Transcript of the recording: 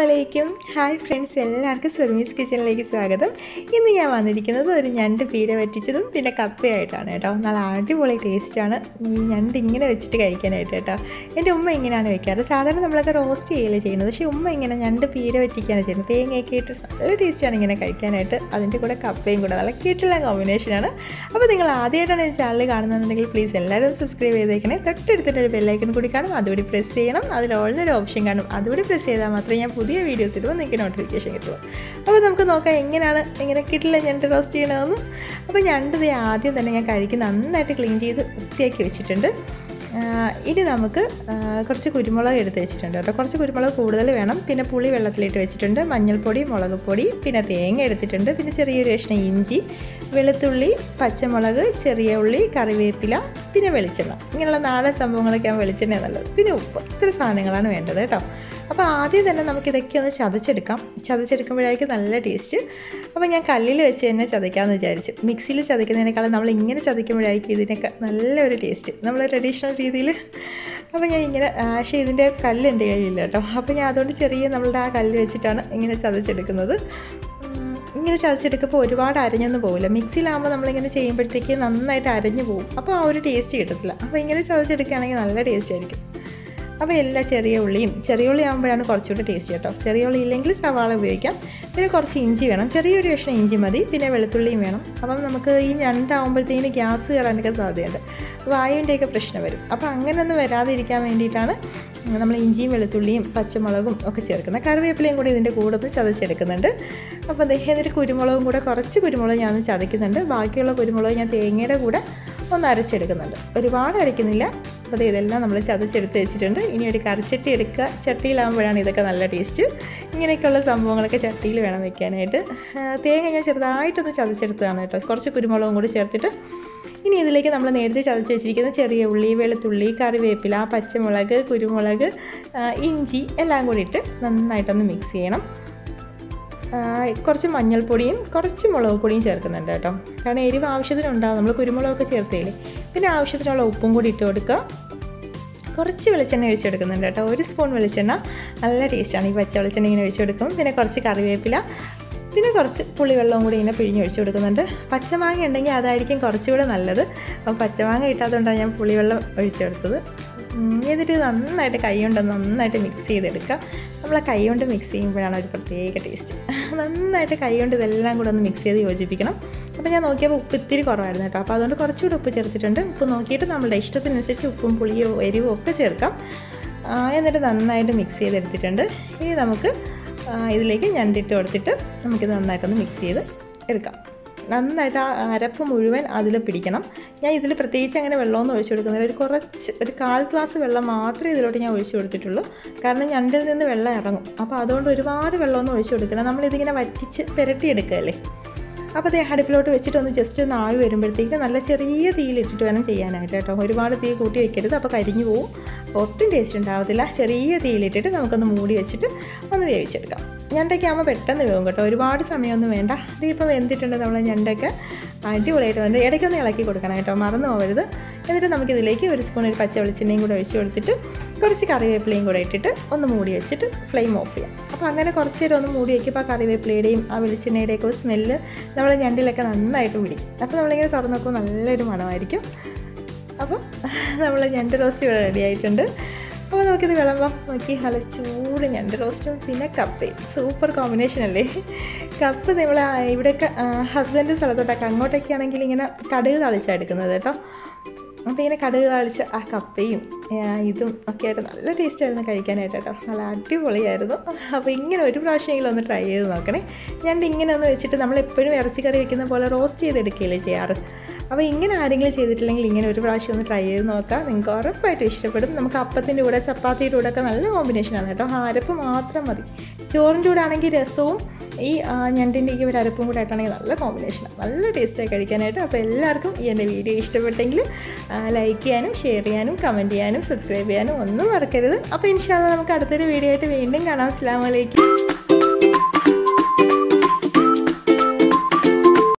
വലൈക്കും hi friends എല്ലാവർക്കും സുർമീസ് കിച്ചണിലേക്ക് സ്വാഗതം ഇന്ന് ഞാൻ വന്നിരിക്കുന്നത് ഒരു ഞണ്ട് പീര വറ്റിച്ചതും പിന്നെ കപ്പയായിട്ടാണ് കേട്ടോ നല്ല അടിപൊളി ടേസ്റ്റാണ് ഈ ഞണ്ട് ഇങ്ങനെ വെച്ചിട്ട് കഴിക്കാനായിട്ട് കേട്ടോ എൻ്റെ ഉമ്മ ഇങ്ങനെയാണ് വെക്കാറ് സാധാരണ നമ്മളൊക്കെ റോസ്റ്റ് ചെയ്യല്ലേ ചെയ്യുന്നത് പക്ഷേ ഉമ്മ ഇങ്ങനെ ഞണ്ട് പീര വറ്റിക്കുകയാണ് ചെയ്യുന്നത് തേങ്ങയൊക്കെ ഇട്ട് നല്ല ടേസ്റ്റാണ് ഇങ്ങനെ കഴിക്കാനായിട്ട് അതിൻ്റെ കൂടെ കപ്പയും കൂടെ നല്ല കിട്ടുള്ള കോമ്പിനേഷനാണ് അപ്പോൾ നിങ്ങൾ ആദ്യമായിട്ടാണ് ഈ ചാനൽ കാണുന്നുണ്ടെങ്കിൽ പ്ലീസ് എല്ലാവരും സബ്സ്ക്രൈബ് ചെയ്തേക്കണേ തൊട്ടടുത്തിട്ട് ഒരു ബെല്ലൈക്കൺ കൂടി കാണും അതുകൂടി പ്രസ് ചെയ്യണം അതിൽ ഓൾറെഡി ഓപ്ഷൻ കാണും അതുകൂടി പ്രസ് ചെയ്താൽ മാത്രമേ ഞാൻ പുതിയ വീഡിയോസ് ഇടുമ്പോൾ നിങ്ങൾക്ക് നോട്ടിഫിക്കേഷൻ കിട്ടുള്ളൂ അപ്പോൾ നമുക്ക് നോക്കാം എങ്ങനെയാണ് എങ്ങനെ കിട്ടില്ല ഞണ്ട് റോസ്റ്റ് ചെയ്യണമെന്ന് അപ്പോൾ ഞണ്ട് ദേ ആദ്യം തന്നെ ഞാൻ കഴിക്ക് നന്നായിട്ട് ക്ലീൻ ചെയ്ത് വൃത്തിയാക്കി വെച്ചിട്ടുണ്ട് ഇനി നമുക്ക് കുറച്ച് കുരുമുളക് എടുത്ത് വെച്ചിട്ടുണ്ട് കേട്ടോ കുറച്ച് കുരുമുളക് കൂടുതൽ വേണം പിന്നെ പുളി വെള്ളത്തിലിട്ട് വെച്ചിട്ടുണ്ട് മഞ്ഞൾപ്പൊടി മുളക് പൊടി പിന്നെ തേങ്ങ എടുത്തിട്ടുണ്ട് പിന്നെ ചെറിയൊരു കഷ്ണം ഇഞ്ചി വെളുത്തുള്ളി പച്ചമുളക് ചെറിയ ഉള്ളി കറിവേപ്പില പിന്നെ വെളിച്ചെണ്ണ ഇങ്ങനെയുള്ള നാടൻ സംഭവങ്ങളൊക്കെ വെളിച്ചെണ്ണ നല്ലത് പിന്നെ ഉപ്പ് ഇത്ര സാധനങ്ങളാണ് വേണ്ടത് കേട്ടോ അപ്പോൾ ആദ്യം തന്നെ നമുക്ക് ഇതൊക്കെ ഒന്ന് ചതച്ചെടുക്കാം ചതച്ചെടുക്കുമ്പോഴായിരിക്കും നല്ല ടേസ്റ്റ് അപ്പോൾ ഞാൻ കല്ലിൽ വെച്ച് തന്നെ ചതയ്ക്കാമെന്ന് വിചാരിച്ചു മിക്സിയിൽ ചതയ്ക്കുന്നതിനേക്കാളും നമ്മൾ ഇങ്ങനെ ചതയ്ക്കുമ്പോഴായിരിക്കും ഇതിനൊക്കെ നല്ലൊരു ടേസ്റ്റ് നമ്മൾ ട്രഡീഷണൽ രീതിയിൽ അപ്പോൾ ഞാൻ ഇങ്ങനെ പക്ഷേ ഇതിൻ്റെ കല്ല് എൻ്റെ കയ്യിലില്ല കേട്ടോ അപ്പോൾ ഞാൻ അതുകൊണ്ട് ചെറിയ നമ്മളുടെ ആ കല്ല് വെച്ചിട്ടാണ് ഇങ്ങനെ ചതച്ചെടുക്കുന്നത് ഇങ്ങനെ ചതച്ചെടുക്കുമ്പോൾ ഒരുപാട് അരഞ്ഞൊന്നും പോകില്ല മിക്സിയിലാകുമ്പോൾ നമ്മളിങ്ങനെ ചെയ്യുമ്പോഴത്തേക്ക് നന്നായിട്ട് അരഞ്ഞു പോകും അപ്പോൾ ആ ഒരു ടേസ്റ്റ് കിട്ടത്തില്ല അപ്പോൾ ഇങ്ങനെ ചതച്ചെടുക്കുകയാണെങ്കിൽ നല്ല ടേസ്റ്റ് ആയിരിക്കും അപ്പോൾ എല്ലാ ചെറിയ ഉള്ളിയും ചെറിയ ഉള്ളി ആകുമ്പോഴാണ് കുറച്ചുകൂടി ടേസ്റ്റ് കേട്ടോ ചെറിയ ഉള്ളി ഇല്ലെങ്കിൽ സവാള ഉപയോഗിക്കാം പിന്നെ കുറച്ച് ഇഞ്ചി വേണം ചെറിയൊരു കഷ്ണം ഇഞ്ചി മതി പിന്നെ വെളുത്തുള്ളിയും വേണം അപ്പം നമുക്ക് ഈ ഞണ്ടാകുമ്പോഴത്തേക്കിന് ഗ്യാസ് കയറാനൊക്കെ സാധ്യതയുണ്ട് വായുവിൻ്റെയൊക്കെ പ്രശ്നം വരും അപ്പോൾ അങ്ങനെയൊന്നും വരാതിരിക്കാൻ വേണ്ടിയിട്ടാണ് നമ്മൾ ഇഞ്ചിയും വെളുത്തുള്ളിയും പച്ചമുളകും ഒക്കെ ചേർക്കുന്നത് കറിവേപ്പിലയും കൂടി ഇതിൻ്റെ കൂടെ ഒന്ന് ചതച്ചെടുക്കുന്നുണ്ട് അപ്പോൾ അദ്ദേഹം എന്നിട്ട് കുരുമുളകും കൂടെ കുറച്ച് കുരുമുളക് ഞാൻ ചതയ്ക്കുന്നുണ്ട് ബാക്കിയുള്ള കുരുമുളക് ഞാൻ തേങ്ങയുടെ കൂടെ ഒന്ന് അരച്ചെടുക്കുന്നുണ്ട് ഒരുപാട് അരയ്ക്കുന്നില്ല അപ്പോൾ ഇതെല്ലാം നമ്മൾ ചതച്ചെടുത്ത് വെച്ചിട്ടുണ്ട് ഇനി ഒരു കറിച്ചട്ടി എടുക്കുക ചട്ടിയിലാകുമ്പോഴാണ് ഇതൊക്കെ നല്ല ടേസ്റ്റ് ഇങ്ങനെയൊക്കെയുള്ള സംഭവങ്ങളൊക്കെ ചട്ടിയിൽ വേണം വെക്കാനായിട്ട് തേങ്ങ ഞാൻ ചെറുതായിട്ടൊന്ന് ചതച്ചെടുത്തതാണ് കേട്ടോ കുറച്ച് കുരുമുളകും കൂടി ചേർത്തിട്ട് ഇനി ഇതിലേക്ക് നമ്മൾ നേരത്തെ ചതച്ച് വെച്ചിരിക്കുന്ന ചെറിയ ഉള്ളി വെളുത്തുള്ളി കറിവേപ്പില പച്ചമുളക് കുരുമുളക് ഇഞ്ചി എല്ലാം കൂടി ഇട്ട് നന്നായിട്ടൊന്ന് മിക്സ് ചെയ്യണം കുറച്ച് മഞ്ഞൾപ്പൊടിയും കുറച്ച് മുളക് പൊടിയും ചേർക്കുന്നുണ്ട് കേട്ടോ കാരണം എരിവ് ആവശ്യത്തിനുണ്ടാകും നമ്മൾ കുരുമുളകൊക്കെ ചേർത്തില്ലേ പിന്നെ ആവശ്യത്തിനുള്ള ഉപ്പും കൂടി ഇട്ട് കൊടുക്കുക കുറച്ച് വെളിച്ചെണ്ണ ഒഴിച്ചെടുക്കുന്നുണ്ട് കേട്ടോ ഒരു സ്പൂൺ വെളിച്ചെണ്ണ നല്ല ടേസ്റ്റാണ് ഈ പച്ച വെളിച്ചെണ്ണ ഇങ്ങനെ ഒഴിച്ചെടുക്കും പിന്നെ കുറച്ച് കറിവേപ്പില പിന്നെ കുറച്ച് പുളിവെള്ളവും കൂടി ഇങ്ങനെ പിഴിഞ്ഞ് ഒഴിച്ചു കൊടുക്കുന്നുണ്ട് പച്ചമാങ്ങ ഉണ്ടെങ്കിൽ അതായിരിക്കും കുറച്ചുകൂടെ നല്ലത് അപ്പം പച്ചമാങ്ങ ഇട്ടാത്തതുകൊണ്ടാണ് ഞാൻ പുളിവെള്ളം ഒഴിച്ചെടുത്തത് എന്നിട്ട് നന്നായിട്ട് കൈ കൊണ്ട് നന്നായിട്ട് മിക്സ് ചെയ്തെടുക്കുക നമ്മൾ കൈ കൊണ്ട് മിക്സ് ചെയ്യുമ്പോഴാണ് ഒരു പ്രത്യേക ടേസ്റ്റ് നന്നായിട്ട് കൈ കൊണ്ട് ഇതെല്ലാം കൂടെ ഒന്ന് മിക്സ് ചെയ്ത് യോജിപ്പിക്കണം അപ്പോൾ ഞാൻ നോക്കിയപ്പോൾ ഉപ്പ് ഇത്തിരി കുറവായിരുന്നു കേട്ടോ അപ്പോൾ അതുകൊണ്ട് കുറച്ചുകൂടി ഉപ്പ് ചേർത്തിട്ടുണ്ട് ഉപ്പ് നോക്കിയിട്ട് നമ്മളുടെ ഇഷ്ടത്തിനനുസരിച്ച് ഉപ്പും പുളിയോ എരിവും ഒക്കെ ചേർക്കാം എന്നിട്ട് നന്നായിട്ട് മിക്സ് ചെയ്തെടുത്തിട്ടുണ്ട് ഇനി നമുക്ക് ഇതിലേക്ക് ഞണ്ടിട്ട് കൊടുത്തിട്ട് നമുക്കിത് നന്നായിട്ടൊന്ന് മിക്സ് ചെയ്ത് എടുക്കാം നന്നായിട്ട് ആ അരപ്പ് മുഴുവൻ അതിൽ പിടിക്കണം ഞാൻ ഇതിൽ പ്രത്യേകിച്ച് അങ്ങനെ വെള്ളമൊന്നും ഒഴിച്ചു കൊടുക്കുന്നില്ല ഒരു കുറച്ച് ഒരു കാൽ ഗ്ലാസ് വെള്ളം മാത്രമേ ഇതിലോട്ട് ഞാൻ ഒഴിച്ചു കൊടുത്തിട്ടുള്ളൂ കാരണം ഞണ്ടിൽ നിന്ന് വെള്ളം ഇറങ്ങും അപ്പോൾ അതുകൊണ്ട് ഒരുപാട് വെള്ളമൊന്നും ഒഴിച്ചു കൊടുക്കണം നമ്മളിതിങ്ങനെ വറ്റിച്ച് പുരട്ടിയെടുക്കുകയല്ലേ അപ്പോൾ അതേ അടുപ്പിലോട്ട് വെച്ചിട്ട് ഒന്ന് ജസ്റ്റ് ഒന്ന് ആവി വരുമ്പോഴത്തേക്ക് നല്ല ചെറിയ തീയിലിട്ടിട്ട് വേണം ചെയ്യാനായിട്ട് കേട്ടോ ഒരുപാട് തീ കൂട്ടി വെക്കരുത് അപ്പോൾ കരിഞ്ഞു പോവും ഒട്ടും ടേസ്റ്റ് ഉണ്ടാവത്തില്ല ചെറിയ തീയിലിട്ടിട്ട് നമുക്കൊന്ന് മൂടി വെച്ചിട്ട് ഒന്ന് വേവിച്ചെടുക്കാം ഞണ്ടൊക്കെ ആകുമ്പോൾ പെട്ടെന്ന് വേവും കേട്ടോ ഒരുപാട് സമയമൊന്നും വേണ്ട ഇതിപ്പോൾ വെന്തിട്ടുണ്ട് നമ്മൾ ഞണ്ടൊക്കെ അടിപൊളിയായിട്ട് വന്ന് ഇടയ്ക്കൊന്ന് ഇളക്കി കൊടുക്കണം കേട്ടോ മറന്നു പോകരുത് എന്നിട്ട് നമുക്കിതിലേക്ക് ഒരു സ്പൂൺ ഒരു പച്ച വെളിച്ചെണ്ണയും കൂടെ ഒഴിച്ച് കൊടുത്തിട്ട് കുറച്ച് കറിവേപ്പിലയും കൂടെ ഇട്ടിട്ട് ഒന്ന് മൂടി വെച്ചിട്ട് ഫ്ലെയിം ഓഫ് ചെയ്യാം അപ്പോൾ അങ്ങനെ കുറച്ച് നേരം ഒന്ന് മൂടി വയ്ക്കുമ്പോൾ ആ കറിവേപ്പിലയുടെയും ആ വെളിച്ചെണ്ണയുടെയൊക്കെ സ്മെല്ല് നമ്മൾ ഞണ്ടിലൊക്കെ നന്നായിട്ട് പിടിക്കും അപ്പോൾ നമ്മളിങ്ങനെ തുറന്നു നോക്കുമ്പോൾ നല്ലൊരു മണമായിരിക്കും അപ്പോൾ നമ്മൾ ഞണ്ട് റോസ്റ്റ് ഇവിടെ റെഡി ആയിട്ടുണ്ട് അപ്പോൾ നമുക്കിത് വിളമ്പാം നോക്കി നല്ല ചൂട് ഞണ്ട് റോസ്റ്റും പിന്നെ കപ്പയും സൂപ്പർ കോമ്പിനേഷൻ അല്ലേ കപ്പ് നമ്മൾ ഇവിടെയൊക്കെ ഹസ്ബൻഡ് സ്ഥലത്തോട്ടൊക്കെ അങ്ങോട്ടൊക്കെ ആണെങ്കിൽ ഇങ്ങനെ കടുക് തളിച്ചാണ് എടുക്കുന്നത് കേട്ടോ അപ്പോൾ ഇങ്ങനെ കടുക് തളിച്ച് ആ കപ്പയും ഇതും ഒക്കെ ആയിട്ട് നല്ല ടേസ്റ്റ് ആയിരുന്നു കഴിക്കാനായിട്ട് കേട്ടോ നല്ല അടിപൊളിയായിരുന്നു അപ്പോൾ ഇങ്ങനെ ഒരു പ്രാവശ്യമെങ്കിലും ഒന്ന് ട്രൈ ചെയ്ത് നോക്കണേ ഞണ്ട് ഇങ്ങനെ ഒന്ന് വെച്ചിട്ട് നമ്മൾ എപ്പോഴും ഇറച്ചിക്കറി വെക്കുന്ന പോലെ റോസ്റ്റ് ചെയ്തെടുക്കുകയല്ലേ ചെയ്യാറ് അപ്പോൾ ഇങ്ങനെ ആരെങ്കിലും ചെയ്തിട്ടില്ലെങ്കിൽ ഇങ്ങനെ ഒരു പ്രാവശ്യം ഒന്ന് ട്രൈ ചെയ്ത് നോക്കാം നിങ്ങൾക്ക് ഉറപ്പായിട്ട് ഇഷ്ടപ്പെടും നമുക്ക് അപ്പത്തിൻ്റെ കൂടെ ചപ്പാത്തിയുടെ കൂടെ ഒക്കെ നല്ല കോമ്പിനേഷനാണ് കേട്ടോ അരപ്പ് മാത്രം മതി ചോറിൻ്റെ കൂടെ ആണെങ്കിൽ രസവും ഈ ഞണ്ടിൻ്റെ ഈ ഒരു അരപ്പും കൂടെ ആയിട്ടാണെങ്കിൽ നല്ല കോമ്പിനേഷനാണ് നല്ല ടേസ്റ്റായി കഴിക്കാനായിട്ട് അപ്പോൾ എല്ലാവർക്കും ഈ എൻ്റെ വീഡിയോ ഇഷ്ടപ്പെട്ടെങ്കിൽ ലൈക്ക് ചെയ്യാനും ഷെയർ ചെയ്യാനും കമൻറ്റ് ചെയ്യാനും സബ്സ്ക്രൈബ് ചെയ്യാനും ഒന്നും മറക്കരുത് അപ്പോൾ ഇൻഷാല്ല നമുക്ക് അടുത്തൊരു വീഡിയോ ആയിട്ട് വീണ്ടും കാണാം അസ്സാം വലൈക്കും